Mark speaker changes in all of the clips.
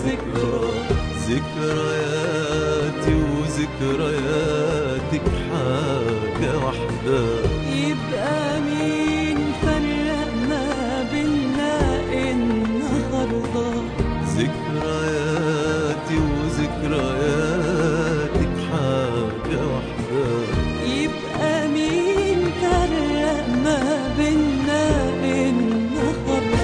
Speaker 1: ذكرى
Speaker 2: ذكرياتي وذكرياتك حاجة واحدة
Speaker 1: يبقى مين فرق ما بينا النهارده
Speaker 2: ذكرياتي وذكرياتك حاجة واحدة
Speaker 1: يبقى مين فرق ما بينا النهارده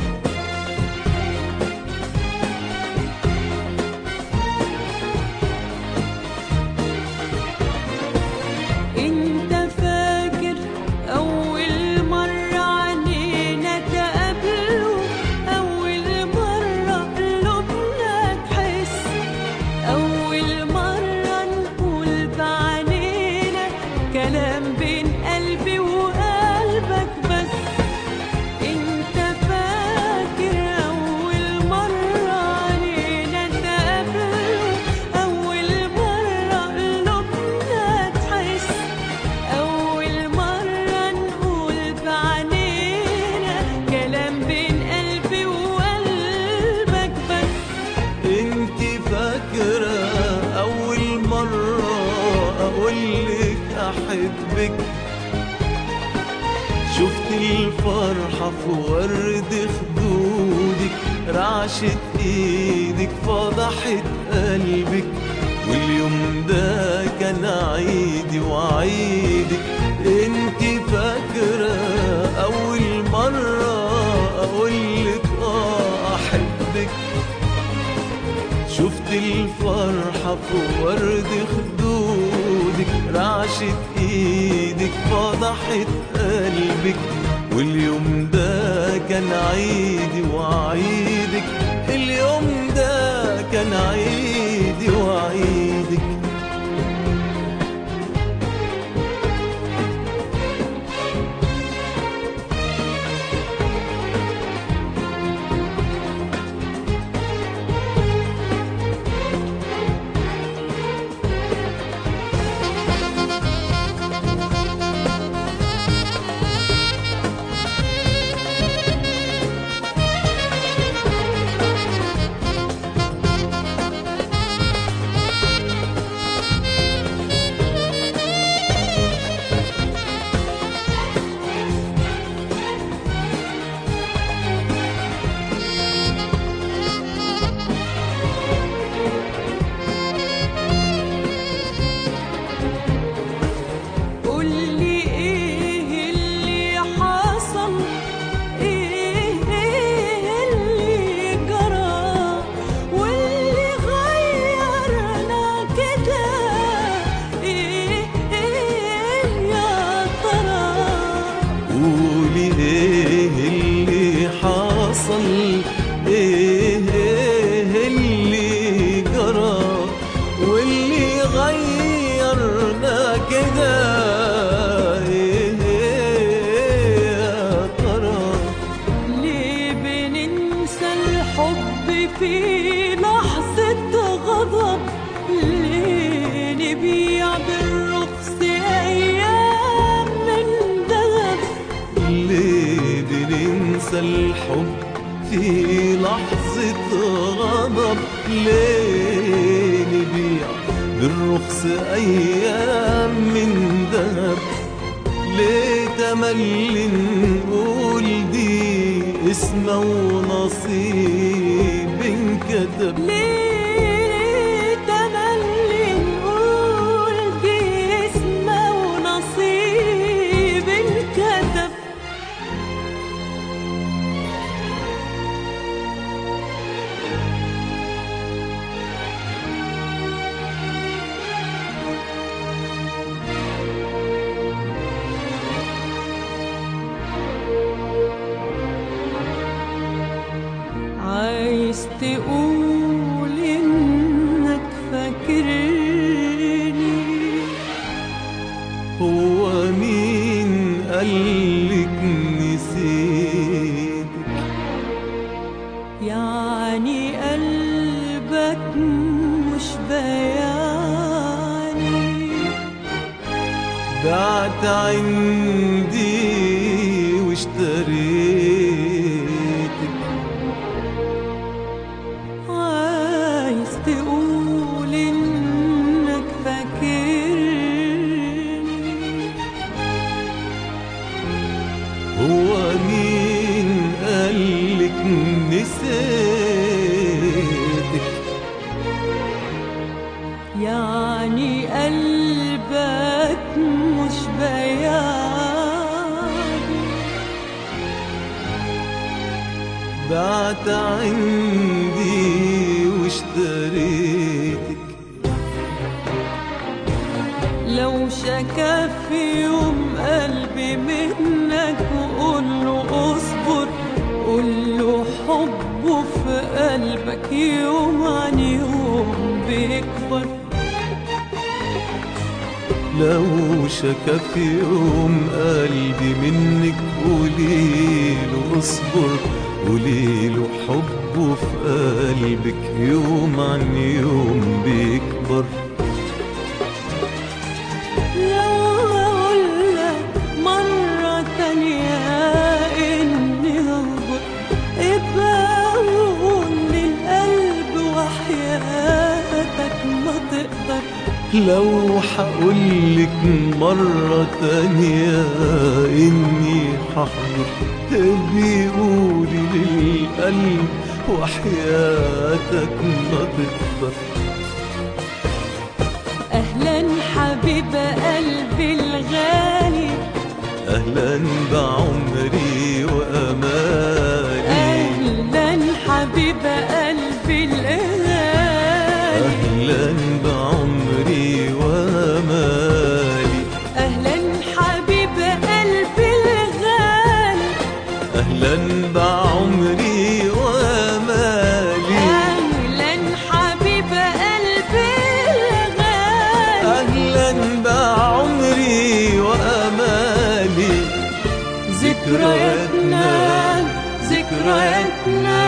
Speaker 1: انت فاكر اول مرة عنينا تقابلوا اول مرة قلوبنا تحس اول مرة نقول بعنينا كلام بين قلبي وقلبك بس انت فاكر اول مرة علينا نقابله اول مرة قلوبنا تحس اول مرة نقول بعنينا كلام بين قلبي وقلبك بس
Speaker 2: انت فاكرة أول مرة أقولك أحبك شفت الفرحة في ورد خدودك رعشة ايدك فضحت قلبك واليوم ده كان عيدي وعيدك انت فاكرة أول مرة أقولك اه أحبك شفت الفرحة في ورد خدودك رعشة ايدك فضحت قلبك واليوم ده كان عيدي وعيدك اليوم ده كان عيدي وعيدك
Speaker 1: قولي ايه اللي حصل ايه ايه اللي جرى واللي غيرنا كده ايه ايه يا ترى
Speaker 2: قولي ايه اللي حصل ايه ايه اللي جرى واللي غيرنا كده ايه ايه يا ترى
Speaker 1: ليه بننسى الحب في لحظة غضب ليه نبيع بالرخص أيام من دهب
Speaker 2: ليه بننسى الحب في لحظة غضب ليه نبيع بالرخص أيام من ذهب ليه تملي نقول دي اسمه ونصيب انكتب
Speaker 1: ليه تملي نقول دي اسمه ونصيب انكتب عايز تقول انك فاكرني
Speaker 2: هو مين قالك نسيتك
Speaker 1: يعني قلبك مش بياني
Speaker 2: بعت عندي واشتريتك
Speaker 1: عايز
Speaker 2: بعت عندي واشتريتك
Speaker 1: لو شكا في يوم قلبي منك وقول له اصبر قول له حبه في قلبك يوم عن يوم بيكبر
Speaker 2: لو شكا في يوم قلبي منك قوليله اصبر قوليله حبه في قلبك يوم عن يوم بيكبر
Speaker 1: لو اقولك مرة تانية اني هصبر ابقى قول للقلب وحياتك ما تقدر
Speaker 2: لو حقولك مرة تانية إني ححضر تبي قولي للقلب وحياتك ما تقدر
Speaker 1: اهلا حبيب قلبي الغالي
Speaker 2: أهلا بعمري وأمالي
Speaker 1: اهلا حبيب قلبي الغالي
Speaker 2: أهلا بعمري وأمالي
Speaker 1: اهلا حبيب قلبي الغالي
Speaker 2: أهلا بعمري وأمالي
Speaker 1: اهلا حبيب قلبي الغالي
Speaker 2: أهلا بعمري وأمالي
Speaker 1: ذكرياتنا ذكرياتنا